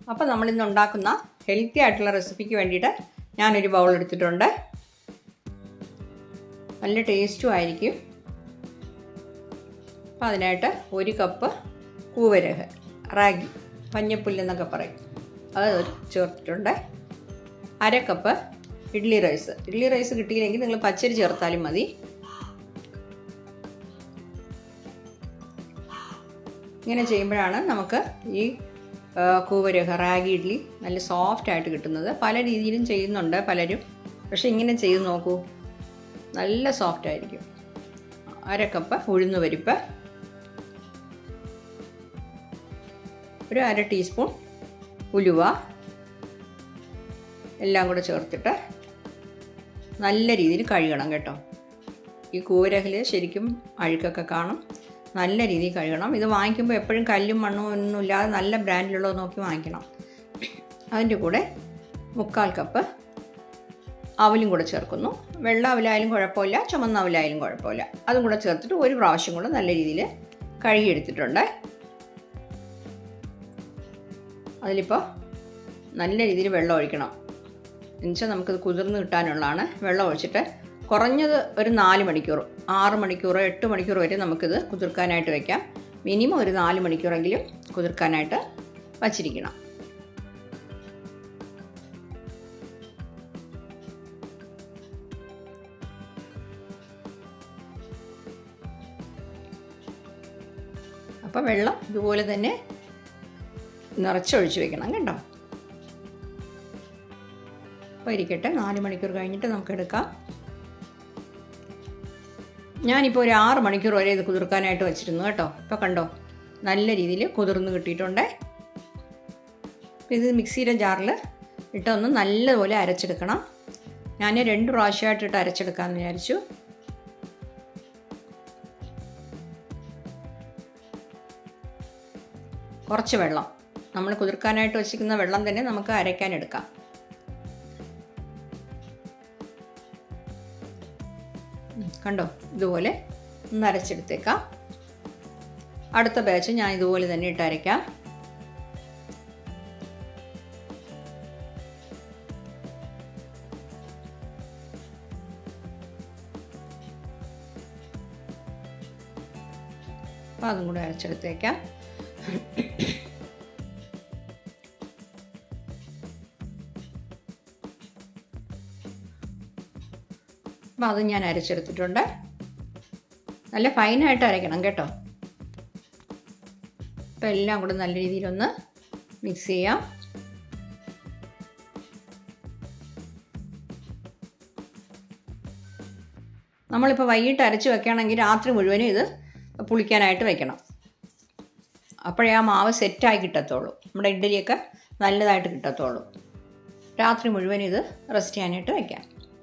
അപ്പോൾ നമ്മളിന്ന് ഉണ്ടാക്കുന്ന ഹെൽത്തി ആയിട്ടുള്ള റെസിപ്പിക്ക് വേണ്ടിയിട്ട് ഞാനൊരു ബൗൾ എടുത്തിട്ടുണ്ട് നല്ല ടേസ്റ്റും ആയിരിക്കും അപ്പോൾ അതിനായിട്ട് ഒരു കപ്പ് കൂവരഹ് റാഗി പഞ്ഞപ്പുല്ലെന്നൊക്കെ പറയും അത് ഒരു ചേർത്തിട്ടുണ്ട് അര cup idli rice idli rice കിട്ടിയില്ലെങ്കിൽ നിങ്ങൾ പച്ചരി ചേർത്താലും മതി ഇങ്ങനെ ചെയ്യുമ്പോഴാണ് നമുക്ക് ഈ കൂവരഹ റാഗി ഇഡ്ഡലി നല്ല സോഫ്റ്റ് ആയിട്ട് കിട്ടുന്നത് പല രീതിയിലും ചെയ്യുന്നുണ്ട് പലരും പക്ഷേ ഇങ്ങനെ ചെയ്ത് നോക്കൂ നല്ല സോഫ്റ്റ് ആയിരിക്കും അര കപ്പ് ഉഴുന്ന് പരിപ്പ് ഒരു അര ടീസ്പൂൺ ഉലുവ എല്ലാം കൂടെ ചേർത്തിട്ട് നല്ല രീതിയിൽ കഴുകണം കേട്ടോ ഈ കൂരകിൽ ശരിക്കും അഴുക്കൊക്കെ കാണും നല്ല രീതിയിൽ കഴുകണം ഇത് വാങ്ങിക്കുമ്പോൾ എപ്പോഴും കല്ലും മണ്ണും ഒന്നും ഇല്ലാതെ നല്ല ബ്രാൻഡിലുള്ളത് നോക്കി വാങ്ങിക്കണം അതിൻ്റെ കൂടെ മുക്കാൽ കപ്പ് അവലും കൂടെ ചേർക്കുന്നു വെള്ള അവലായാലും കുഴപ്പമില്ല ചുമന്ന അവലായാലും കുഴപ്പമില്ല അതും കൂടെ ചേർത്തിട്ട് ഒരു പ്രാവശ്യം കൂടെ നല്ല രീതിയിൽ കഴുകിയെടുത്തിട്ടുണ്ട് അതിലിപ്പോൾ നല്ല രീതിയിൽ വെള്ളം ഒഴിക്കണം എന്നുവെച്ചാൽ നമുക്കിത് കുതിർന്ന് കിട്ടാനുള്ളതാണ് വെള്ളം ഒഴിച്ചിട്ട് കുറഞ്ഞത് ഒരു നാല് മണിക്കൂർ ആറ് മണിക്കൂറോ എട്ട് മണിക്കൂർ വരെ നമുക്കിത് കുതിർക്കാനായിട്ട് വയ്ക്കാം മിനിമം ഒരു നാല് മണിക്കൂറെങ്കിലും കുതിർക്കാനായിട്ട് വച്ചിരിക്കണം അപ്പം വെള്ളം ഇതുപോലെ തന്നെ നിറച്ചൊഴിച്ച് വെക്കണം കേട്ടോ അപ്പോൾ ഇരിക്കട്ടെ നാല് മണിക്കൂർ കഴിഞ്ഞിട്ട് നമുക്ക് എടുക്കാം ഞാനിപ്പോൾ ഒരു ആറ് മണിക്കൂർ വരെ ഇത് കുതിർക്കാനായിട്ട് വെച്ചിരുന്നു കേട്ടോ ഇപ്പോൾ കണ്ടോ നല്ല രീതിയിൽ കുതിർന്ന് കിട്ടിയിട്ടുണ്ട് ഇത് മിക്സിയുടെ ജാറിൽ ഇട്ടൊന്ന് നല്ലതുപോലെ അരച്ചെടുക്കണം ഞാൻ രണ്ട് പ്രാവശ്യമായിട്ടിട്ട് അരച്ചെടുക്കാമെന്ന് വിചാരിച്ചു കുറച്ച് വെള്ളം നമ്മൾ കുതിർക്കാനായിട്ട് വെച്ചിരിക്കുന്ന വെള്ളം തന്നെ നമുക്ക് അരയ്ക്കാൻ എടുക്കാം കണ്ടോ ഇതുപോലെ ഒന്ന് അരച്ചെടുത്തേക്കാം അടുത്ത ബാച്ച് ഞാൻ ഇതുപോലെ തന്നെ ഇട്ട് അരയ്ക്കാം അപ്പോൾ അതും കൂടെ അരച്ചെടുത്തേക്കാം അപ്പോൾ അത് ഞാൻ അരച്ചെടുത്തിട്ടുണ്ട് നല്ല ഫൈനായിട്ട് അരയ്ക്കണം കേട്ടോ അപ്പോൾ എല്ലാം കൂടെ നല്ല രീതിയിലൊന്ന് മിക്സ് ചെയ്യാം നമ്മളിപ്പോൾ വൈകിട്ട് അരച്ച് വെക്കുകയാണെങ്കിൽ രാത്രി മുഴുവനും ഇത് പുളിക്കാനായിട്ട് വെക്കണം അപ്പോഴേ ആ മാവ് സെറ്റായി കിട്ടത്തുള്ളൂ നമ്മുടെ ഇഡ്ഡലിയൊക്കെ നല്ലതായിട്ട് കിട്ടത്തുള്ളൂ രാത്രി മുഴുവൻ ഇത് റെസ്റ്റ് ചെയ്യാനായിട്ട് വയ്ക്കാം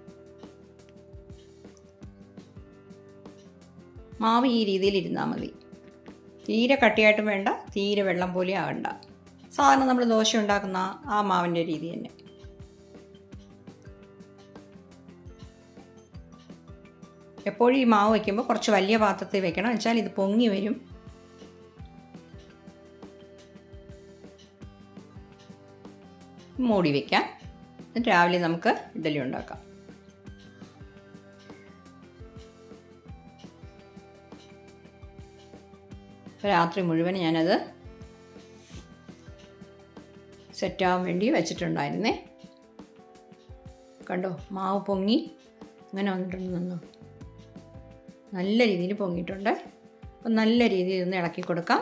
മാവ് ഈ രീതിയിൽ ഇരുന്നാൽ മതി തീരെ കട്ടിയായിട്ടും വേണ്ട തീരെ വെള്ളം പോലെ ആകണ്ട സാധാരണ നമ്മൾ ദോശ ഉണ്ടാക്കുന്ന ആ മാവിൻ്റെ രീതി തന്നെ എപ്പോഴും ഈ മാവ് വയ്ക്കുമ്പോൾ കുറച്ച് വലിയ പാത്രത്തിൽ വെക്കണം വെച്ചാൽ ഇത് പൊങ്ങി വരും മൂടി വയ്ക്കാം എന്നിട്ട് രാവിലെ നമുക്ക് ഇഡ്ഡലി ഉണ്ടാക്കാം രാത്രി മുഴുവൻ ഞാനത് സെറ്റാകാൻ വേണ്ടി വെച്ചിട്ടുണ്ടായിരുന്നേ കണ്ടോ മാവ് പൊങ്ങി അങ്ങനെ വന്നിട്ടുണ്ട് നിന്നു നല്ല രീതിയിൽ പൊങ്ങിയിട്ടുണ്ട് അപ്പം നല്ല രീതിയിൽ ഒന്ന് ഇളക്കി കൊടുക്കാം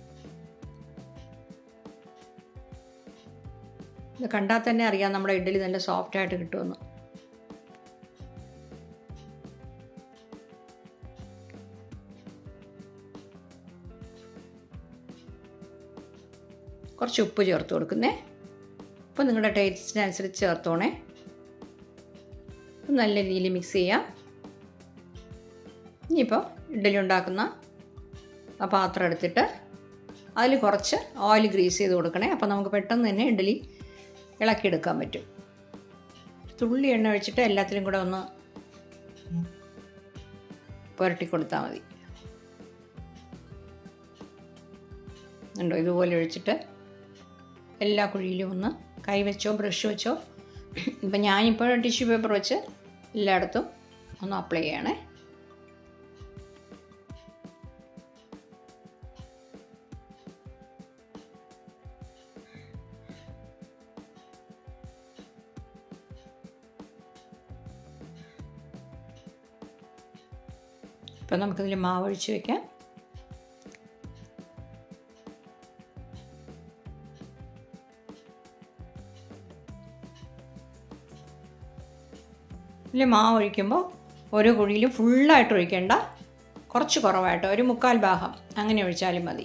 ഇത് കണ്ടാൽ തന്നെ അറിയാം നമ്മുടെ ഇഡ്ഡലി നല്ല സോഫ്റ്റായിട്ട് കിട്ടുമെന്ന് കുറച്ച് ഉപ്പ് ചേർത്ത് കൊടുക്കുന്നേ അപ്പോൾ നിങ്ങളുടെ ടേസ്റ്റിനനുസരിച്ച് ചേർത്തോണേ നല്ല രീതിയിൽ മിക്സ് ചെയ്യാം ഇനിയിപ്പോൾ ഇഡ്ഡലി ഉണ്ടാക്കുന്ന ആ പാത്രം എടുത്തിട്ട് അതിൽ കുറച്ച് ഓയിൽ ഗ്രീസ് ചെയ്ത് കൊടുക്കണേ അപ്പോൾ നമുക്ക് പെട്ടെന്ന് തന്നെ ഇഡ്ഡലി ഇളക്കിയെടുക്കാൻ പറ്റും തുള്ളി എണ്ണ ഒഴിച്ചിട്ട് എല്ലാത്തിലും കൂടെ ഒന്ന് പുരട്ടി കൊടുത്താൽ മതി ഉണ്ടോ ഇതുപോലെ ഒഴിച്ചിട്ട് എല്ലാ കുഴിയിലും ഒന്ന് കൈ വെച്ചോ ബ്രഷ് വെച്ചോ ഇപ്പം ഞാനിപ്പോൾ ടിഷ്യൂ പേപ്പർ വെച്ച് എല്ലായിടത്തും ഒന്ന് അപ്ലൈ ചെയ്യണേ ഇപ്പം നമുക്കിതിൽ മാവ് ഒഴിച്ച് വയ്ക്കാം ഇതിൽ മാവ് ഒഴിക്കുമ്പോൾ ഓരോ കുഴിയിലും ഫുള്ളായിട്ട് ഒഴിക്കേണ്ട കുറച്ച് കുറവായിട്ട് ഒരു മുക്കാൽ ഭാഗം അങ്ങനെ ഒഴിച്ചാലും മതി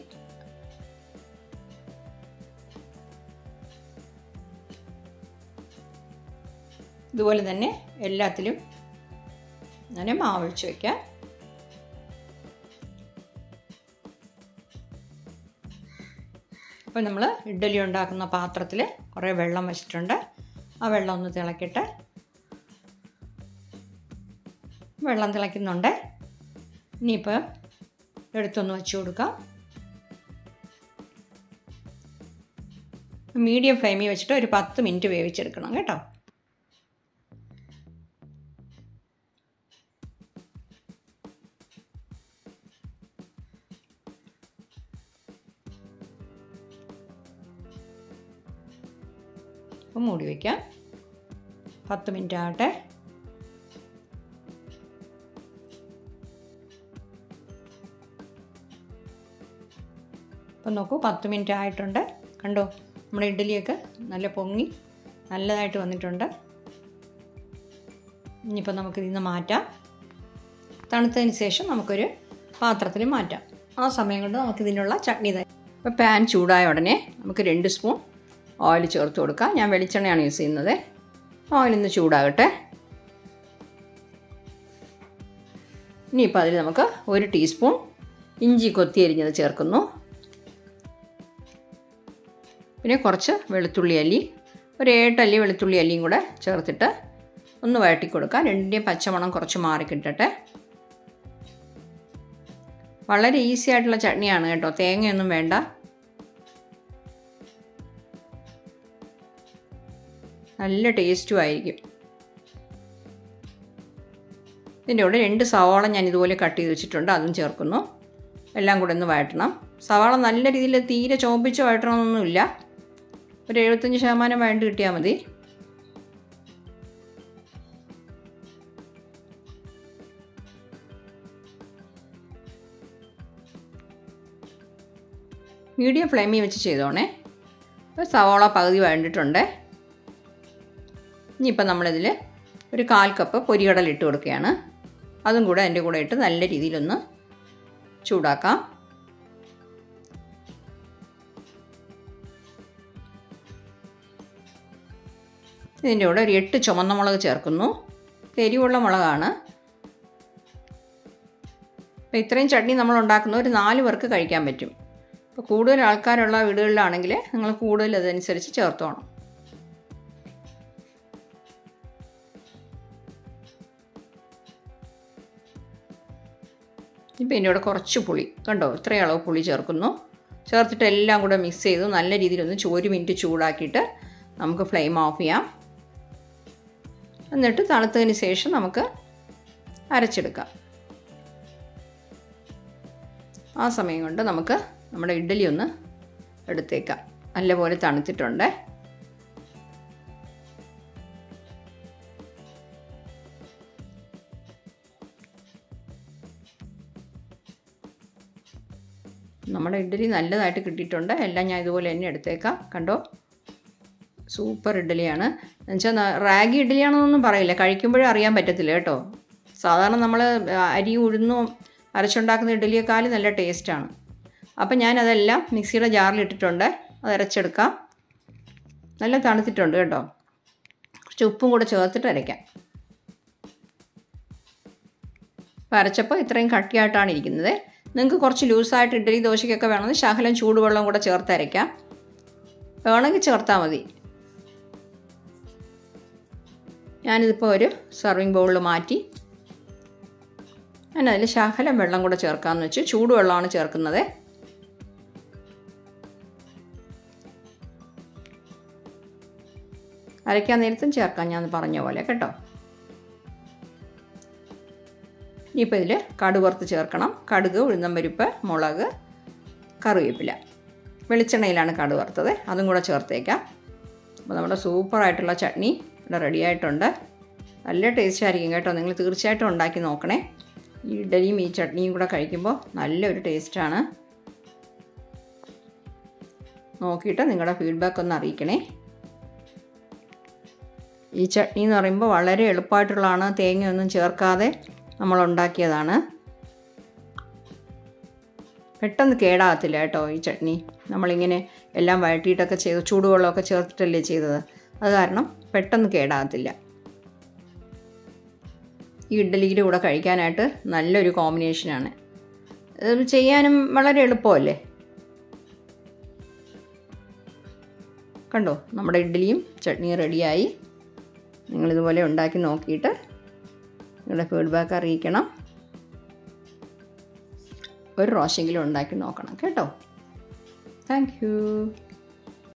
ഇതുപോലെ തന്നെ എല്ലാത്തിലും അങ്ങനെ മാവ് ഒഴിച്ച് വയ്ക്കാം അപ്പോൾ നമ്മൾ ഇഡ്ഡലി ഉണ്ടാക്കുന്ന പാത്രത്തിൽ കുറേ വെള്ളം വെച്ചിട്ടുണ്ട് ആ വെള്ളം ഒന്ന് തിളക്കട്ടെ വെള്ളം തിളയ്ക്കുന്നുണ്ട് ഇനിയിപ്പോൾ എടുത്തൊന്ന് വെച്ച് കൊടുക്കാം മീഡിയം ഫ്ലെയിമിൽ വെച്ചിട്ട് ഒരു പത്ത് മിനിറ്റ് വേവിച്ചെടുക്കണം കേട്ടോ അപ്പം മൂടി വയ്ക്കാം പത്ത് മിനിറ്റ് ആകട്ടെ അപ്പം നോക്കൂ പത്ത് മിനിറ്റ് ആയിട്ടുണ്ട് കണ്ടോ നമ്മുടെ ഇഡ്ഡലിയൊക്കെ നല്ല പൊങ്ങി നല്ലതായിട്ട് വന്നിട്ടുണ്ട് ഇനിയിപ്പോൾ നമുക്കിതിൽ നിന്ന് മാറ്റാം തണുത്തതിന് ശേഷം നമുക്കൊരു പാത്രത്തിൽ മാറ്റാം ആ സമയം കൊണ്ട് നമുക്കിതിനുള്ള ചട്നി തരാം ഇപ്പോൾ പാൻ ചൂടായ ഉടനെ നമുക്ക് രണ്ട് സ്പൂൺ ഓയിൽ ചേർത്ത് കൊടുക്കാം ഞാൻ വെളിച്ചെണ്ണയാണ് യൂസ് ചെയ്യുന്നത് ഓയിലൊന്ന് ചൂടാകട്ടെ ഇനിയിപ്പോൾ അതിൽ നമുക്ക് ഒരു ടീസ്പൂൺ ഇഞ്ചി കൊത്തി അരിഞ്ഞത് ചേർക്കുന്നു പിന്നെ കുറച്ച് വെളുത്തുള്ളി അല്ലി ഒരു ഏട്ടല്ലി വെളുത്തുള്ളി അല്ലിയും കൂടെ ചേർത്തിട്ട് ഒന്ന് വഴറ്റി കൊടുക്കാം രണ്ടിൻ്റെയും പച്ചമണം കുറച്ച് മാറിക്കിട്ടട്ടെ വളരെ ഈസി ആയിട്ടുള്ള ചട്നിയാണ് കേട്ടോ തേങ്ങയൊന്നും വേണ്ട നല്ല ടേസ്റ്റും ആയിരിക്കും ഇതിൻ്റെ കൂടെ രണ്ട് സവാള ഞാൻ ഇതുപോലെ കട്ട് ചെയ്ത് വെച്ചിട്ടുണ്ട് അതും ചേർക്കുന്നു എല്ലാം കൂടെ ഒന്ന് വഴറ്റണം സവാള നല്ല രീതിയിൽ തീരെ ചോപ്പിച്ച് വഴറ്റണമെന്നൊന്നുമില്ല ഒരു എഴുപത്തഞ്ച് ശതമാനം വഴണ്ട് കിട്ടിയാൽ മതി മീഡിയം ഫ്ലെയിമിൽ വെച്ച് ചെയ്തോണേ ഇപ്പോൾ സവാള പകുതി വഴണ്ടിട്ടുണ്ട് ഇനിയിപ്പോൾ നമ്മളിതിൽ ഒരു കാൽ കപ്പ് പൊരികടൽ ഇട്ട് കൊടുക്കുകയാണ് അതും കൂടെ അതിൻ്റെ കൂടെ ഇട്ട് നല്ല രീതിയിലൊന്ന് ചൂടാക്കാം ഇതിൻ്റെ കൂടെ ഒരു എട്ട് ചുമന്ന മുളക് ചേർക്കുന്നു എരിവുള്ള മുളകാണ് അപ്പോൾ ഇത്രയും ചട്നി നമ്മൾ ഉണ്ടാക്കുന്ന ഒരു നാല് പേർക്ക് കഴിക്കാൻ പറ്റും അപ്പോൾ കൂടുതൽ ആൾക്കാരുള്ള വീടുകളിലാണെങ്കിൽ നിങ്ങൾ കൂടുതൽ അതനുസരിച്ച് ചേർത്തോണം ഇപ്പം ഇതിൻ്റെ കൂടെ കുറച്ച് പുളി കണ്ടോ ഇത്രയും അളവ് പുളി ചേർക്കുന്നു ചേർത്തിട്ട് എല്ലാം കൂടെ മിക്സ് ചെയ്ത് നല്ല രീതിയിലൊന്ന് ഒരു മിനിറ്റ് ചൂടാക്കിയിട്ട് നമുക്ക് ഫ്ലെയിം ഓഫ് ചെയ്യാം എന്നിട്ട് തണുത്തതിന് ശേഷം നമുക്ക് അരച്ചെടുക്കാം ആ സമയം കൊണ്ട് നമുക്ക് നമ്മുടെ ഇഡ്ഡലി ഒന്ന് എടുത്തേക്കാം നല്ലപോലെ തണുത്തിട്ടുണ്ട് നമ്മുടെ ഇഡ്ഡലി നല്ലതായിട്ട് കിട്ടിയിട്ടുണ്ട് എല്ലാം ഞാൻ ഇതുപോലെ തന്നെ എടുത്തേക്കാം കണ്ടോ സൂപ്പർ ഇഡ്ഡലിയാണ് എന്നുവെച്ചാൽ റാഗി ഇഡ്ഡലിയാണെന്നൊന്നും പറയില്ല കഴിക്കുമ്പോഴേ അറിയാൻ പറ്റത്തില്ല കേട്ടോ സാധാരണ നമ്മൾ അരി ഉഴുന്നും അരച്ചുണ്ടാക്കുന്ന ഇഡ്ഡലിയേക്കാളും നല്ല ടേസ്റ്റാണ് അപ്പം ഞാനതെല്ലാം മിക്സിയുടെ ജാറിൽ ഇട്ടിട്ടുണ്ട് അത് അരച്ചെടുക്കാം നല്ല തണുത്തിട്ടുണ്ട് കേട്ടോ കുറച്ച് ഉപ്പും കൂടെ ചേർത്തിട്ട് അരയ്ക്കാം അപ്പോൾ അരച്ചപ്പോൾ ഇത്രയും കട്ടിയായിട്ടാണ് ഇരിക്കുന്നത് നിങ്ങൾക്ക് കുറച്ച് ലൂസായിട്ട് ഇഡ്ഡലി ദോശയ്ക്കൊക്കെ വേണമെങ്കിൽ ശകലം ചൂടുവെള്ളം കൂടെ ചേർത്ത് അരയ്ക്കാം വേണമെങ്കിൽ ചേർത്താൽ മതി ഞാനിതിപ്പോൾ ഒരു സർവിങ് ബൗളിൽ മാറ്റി ഞാൻ അതിൽ ശകലം വെള്ളം കൂടെ ചേർക്കാമെന്ന് വെച്ച് ചൂടുവെള്ളമാണ് ചേർക്കുന്നത് അരയ്ക്കാൻ നേരത്തും ചേർക്കാം ഞാൻ പറഞ്ഞ പോലെ കേട്ടോ ഇനിയിപ്പോൾ ഇതിൽ കടുക് വറുത്ത് ചേർക്കണം കടുക് ഉഴുന്നമ്പരിപ്പ് മുളക് കറിവേപ്പില വെളിച്ചെണ്ണയിലാണ് കടുക് വറുത്തത് അതും കൂടെ ചേർത്തേക്കാം അപ്പോൾ നമ്മുടെ സൂപ്പറായിട്ടുള്ള ചട്നി ഇവിടെ റെഡി ആയിട്ടുണ്ട് നല്ല ടേസ്റ്റ് ആയിരിക്കും കേട്ടോ നിങ്ങൾ തീർച്ചയായിട്ടും ഉണ്ടാക്കി നോക്കണേ ഈ ഇഡലിയും ഈ ചട്നിയും കൂടെ കഴിക്കുമ്പോൾ നല്ലൊരു ടേസ്റ്റാണ് നോക്കിയിട്ട് നിങ്ങളുടെ ഫീഡ്ബാക്ക് ഒന്ന് അറിയിക്കണേ ഈ ചട്നി എന്ന് പറയുമ്പോൾ വളരെ എളുപ്പമായിട്ടുള്ളതാണ് തേങ്ങയൊന്നും ചേർക്കാതെ നമ്മൾ ഉണ്ടാക്കിയതാണ് പെട്ടെന്ന് കേടാകത്തില്ല കേട്ടോ ഈ ചട്നി നമ്മളിങ്ങനെ എല്ലാം വഴറ്റിയിട്ടൊക്കെ ചെയ്ത് ചൂടുവെള്ളമൊക്കെ ചേർത്തിട്ടല്ലേ ചെയ്തത് അത് കാരണം പെട്ടെന്ന് കേടാകത്തില്ല ഈ ഇഡ്ഡലിയുടെ കൂടെ കഴിക്കാനായിട്ട് നല്ലൊരു കോമ്പിനേഷനാണ് ഇത് ചെയ്യാനും വളരെ എളുപ്പമല്ലേ കണ്ടോ നമ്മുടെ ഇഡ്ഡലിയും ചട്നിയും റെഡിയായി നിങ്ങളിതുപോലെ ഉണ്ടാക്കി നോക്കിയിട്ട് നിങ്ങളുടെ ഫീഡ്ബാക്ക് അറിയിക്കണം ഒരു പ്രാവശ്യമെങ്കിലും ഉണ്ടാക്കി നോക്കണം കേട്ടോ താങ്ക് യു